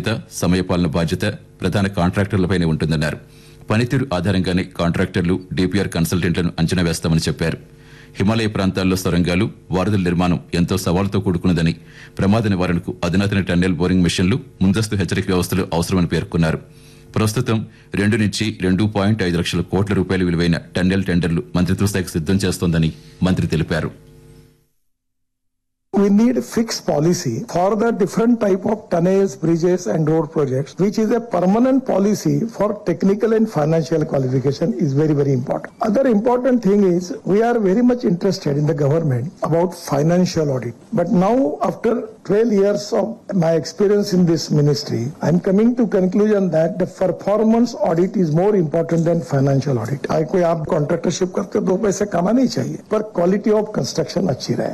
నాణ్యత సమయపాలన బాధ్యత ప్రధాన కాంట్రాక్టర్లపైనే ఉంటుందన్నారు పనితీరు ఆధారంగానే కాంట్రాక్టర్లు డీపీఆర్ కన్సల్టెంట్లను అంచనా వేస్తామని చెప్పారు హిమాలయ ప్రాంతాల్లో సొరంగాలు వారధుల నిర్మాణం ఎంతో సవాలుతో కూడుకున్నదని ప్రమాద నివారణకు అధునాతన టన్నెల్ బోరింగ్ మిషన్లు ముందస్తు హెచ్చరిక వ్యవస్థలు అవసరమని పేర్కొన్నారు ప్రస్తుతం రెండు నుంచి రెండు పాయింట్ ఐదు లక్షల కోట్ల రూపాయల విలువైన టన్నెల్ టెండర్లు మంత్రిత్వ శాఖ సిద్దం చేస్తోందని మంత్రి తెలిపారు We need a fixed policy for the different type of tunnels, bridges and road projects, which is a permanent policy for technical and financial qualification is very, very important. Other important thing is we are very much interested in the government about financial audit. But now after 12 years of my experience in this ministry, I am coming to conclusion that the performance audit is more important than financial audit. I कोई आप contractorship करते दो पैसे कमा नहीं चाहिए पर quality of construction अच्छी रहे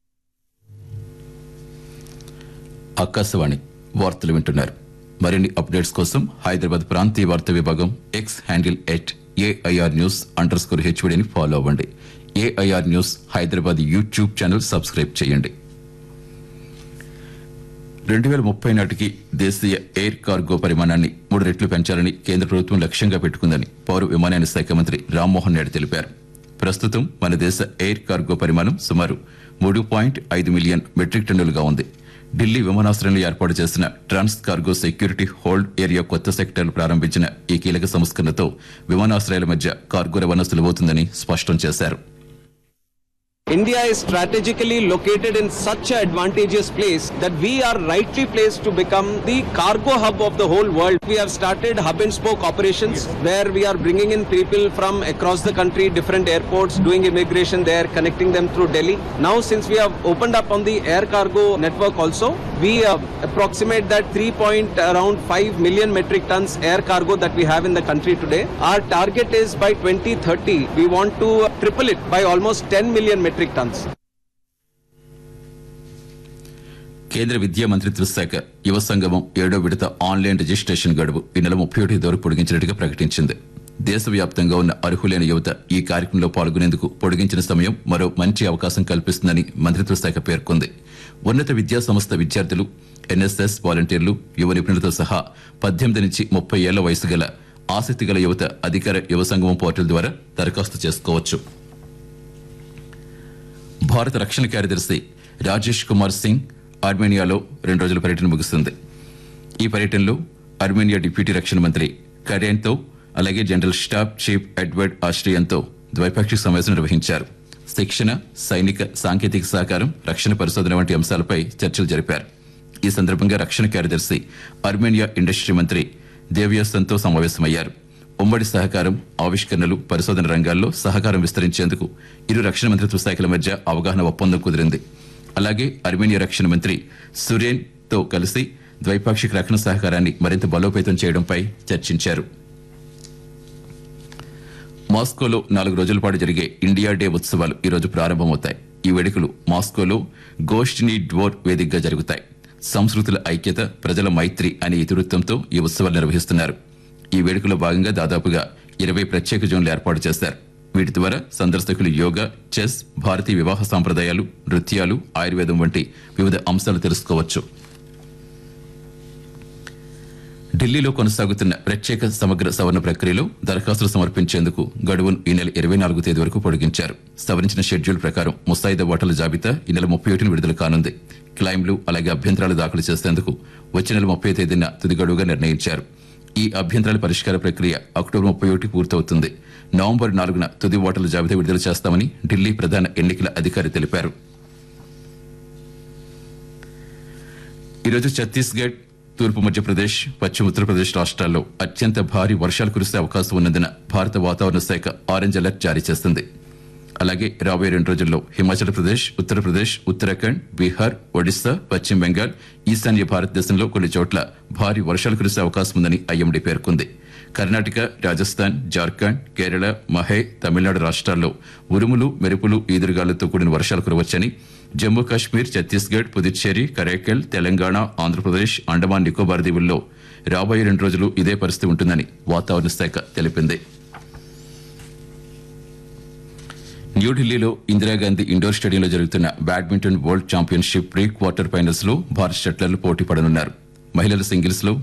ఆకాశవాణి వార్తలు వింటున్నారు మరిన్ని అప్డేట్స్ కోసం హైదరాబాద్ ప్రాంతీయ వార్తా విభాగం X handle at AIR news underscore హెచ్వడిని ఫాలో అవ్వండి AIR news Hyderabad YouTube channel subscribe చేయండి రెండు వేల ముప్పై నాటికి దేశీయ ఎయిర్ కార్గో పరిమాణాన్ని మూడు రెట్లు పెంచాలని కేంద్ర ప్రభుత్వం లక్ష్యంగా పెట్టుకుందని పౌర విమానయాన శాఖ మంత్రి రామ్మోహన్ నాయుడు తెలిపారు ప్రస్తుతం మన దేశ ఎయిర్ కార్గో పరిమాణం సుమారు మూడు పాయింట్ ఐదు మిలియన్ మెట్రిక్ టన్నులుగా ఉంది ఢిల్లీ విమానాశ్రయంలో ఏర్పాటు చేసిన trans cargo security hold area కొత్త సెక్టర్లు ప్రారంభించిన ఈ కీలక సంస్కరణతో విమానాశ్రయాల మధ్య కార్గో రవాణా సులువవుతుందని స్పష్టం చేశారు India is strategically located in such an advantageous place that we are rightly placed to become the cargo hub of the whole world. We have started hub and spoke operations where we are bringing in people from across the country, different airports, doing immigration there, connecting them through Delhi. Now, since we have opened up on the air cargo network also, we uh, approximate that 3 point around 5 million metric tons air cargo that we have in the country today. Our target is by 2030, we want to triple it by almost 10 million metric tons. కేంద్ర విద్యా మంత్రిత్వ శాఖ యువ సంగమం ఏడో విడత online registration గడువు ఈ నెల ముప్పై ఒకటి వరకు పొడిగించినట్టుగా ప్రకటించింది దేశవ్యాప్తంగా ఉన్న అర్హులైన యువత ఈ కార్యక్రమంలో పాల్గొనేందుకు పొడిగించిన సమయం మరో మంచి అవకాశం కల్పిస్తుందని మంత్రిత్వ శాఖ పేర్కొంది ఉన్నత విద్యా సంస్థ విద్యార్థులు ఎన్ఎస్ఎస్ వాలంటీర్లు యువ నిపుణులతో సహా పద్దెనిమిది నుంచి ముప్పై ఏళ్ల వయసు గల ఆసక్తి గల యువత అధికార యువ సంగమం పోర్టల్ ద్వారా దరఖాస్తు చేసుకోవచ్చు భారత రక్షణ కార్యదర్శి రాజేష్ కుమార్ సింగ్ ఆర్మేనియాలో రెండు రోజుల పర్యటన ముగుస్తుంది ఈ పర్యటనలో ఆర్మేనియా డిప్యూటీ రక్షణ మంత్రి కరేన్తో అలాగే జనరల్ స్టాఫ్ చీఫ్ ఎడ్వర్డ్ ఆస్ట్రియంతో ద్వైపాక్షిక సమావేశం నిర్వహించారు శిక్షణ సైనిక సాంకేతిక సహకారం రక్షణ పరిశోధన వంటి అంశాలపై చర్చలు జరిపారు ఈ సందర్భంగా రక్షణ కార్యదర్శి ఆర్మేనియా ఇండస్ట్రీ మంత్రి దేవ్యాసన్తో సమావేశమయ్యారు ఉమ్మడి సహకారం ఆవిష్కరణలు పరిశోధన రంగాల్లో సహకారం విస్తరించేందుకు ఇరు రక్షణ మంత్రిత్వ శాఖల మధ్య అవగాహన ఒప్పందం కుదిరింది అలాగే అర్మేనియా రక్షణ మంత్రి సురేన్ తో కలిసి ద్వైపాక్షిక రక్షణ సహకారాన్ని మరింత బలోపేతం చేయడంపై చర్చించారు మాస్కోలో నాలుగు రోజుల పాటు జరిగే ఇండియా డే ఉత్సవాలు ఈ రోజు ప్రారంభమవుతాయి ఈ వేడుకలు మాస్కోలో గోష్ఠిని డ్వోర్ వేదికగా జరుగుతాయి సంస్కృతుల ఐక్యత ప్రజల మైత్రి అనే ఇతివృత్తంతో ఈ ఉత్సవాలు నిర్వహిస్తున్నారు ఈ వేడుకలో భాగంగా దాదాపుగా ఇరవై ప్రత్యేక జోన్లు ఏర్పాటు చేశారు వీటి ద్వారా సందర్శకులు యోగా చెస్ భారతీయ వివాహ సాంప్రదాయాలు నృత్యాలు ఆయుర్వేదం వంటి వివిధ అంశాలు తెలుసుకోవచ్చు ఢిల్లీలో కొనసాగుతున్న ప్రత్యేక సమగ్ర సవరణ ప్రక్రియలో దరఖాస్తులు సమర్పించేందుకు గడువును ఈ నెల ఇరవై నాలుగు తేదీ వరకు పొడిగించారు సవరించిన షెడ్యూల్ ప్రకారం ముసాయిదా ఓటర్ల జాబితా ఈ నెల ముప్పై ఒకటిని విడుదల కానుంది క్లైమ్లు అలాగే అభ్యంతరాలు దాఖలు చేసేందుకు వచ్చే నెల ముప్పై తేదీన తుది గడువుగా నిర్ణయించారు ఈ అభ్యంతరాల పరిష్కార ప్రక్రియ అక్టోబర్ ముప్పై ఒకటి పూర్తవుతుంది నవంబర్ నాలుగున తుది ఓటర్ల జాబితా విడుదల చేస్తామని ఢిల్లీ ప్రధాన ఎన్నికల అధికారి తెలిపారు ఈరోజు ఛత్తీస్గఢ్ తూర్పు మధ్యప్రదేశ్ పశ్చిమ ఉత్తరప్రదేశ్ రాష్ట్రాల్లో అత్యంత భారీ వర్షాలు కురిసే అవకాశం ఉన్నందున భారత వాతావరణ శాఖ ఆరెంజ్ అలర్ట్ జారీ చేసింది అలాగే రాబోయే రెండు రోజుల్లో హిమాచల్ ప్రదేశ్ ఉత్తరప్రదేశ్ ఉత్తరాఖండ్ బీహార్ ఒడిశా పశ్చిమ బెంగాల్ ఈశాన్య భారతదేశంలో కొన్ని చోట్ల భారీ వర్షాలు కురిసే అవకాశం ఉందని ఐఎండీ పేర్కొంది కర్ణాటక రాజస్థాన్ జార్ఖండ్ కేరళ మహే తమిళనాడు రాష్ట్రాల్లో ఉరుములు మెరుపులు ఈదురుగాలులతో కూడిన వర్షాలు కురవచ్చని జమ్మూ కాశ్మీర్ ఛత్తీస్గఢ్ పుదుచ్చేరి కరైకల్ తెలంగాణ ఆంధ్రప్రదేశ్ అండమాన్ నికోబార్ దీవుల్లో రాబోయే రెండు రోజులు ఇదే పరిస్థితి ఉంటుందని వాతావరణ శాఖ తెలిపింది న్యూఢిల్లీలో ఇందిరాగాంధీ ఇండోర్ స్టేడియంలో జరుగుతున్న badminton world championship pre quarter finals లో భారత షట్లర్లు పోటీ పడనున్నారు మహిళల సింగిల్స్ లో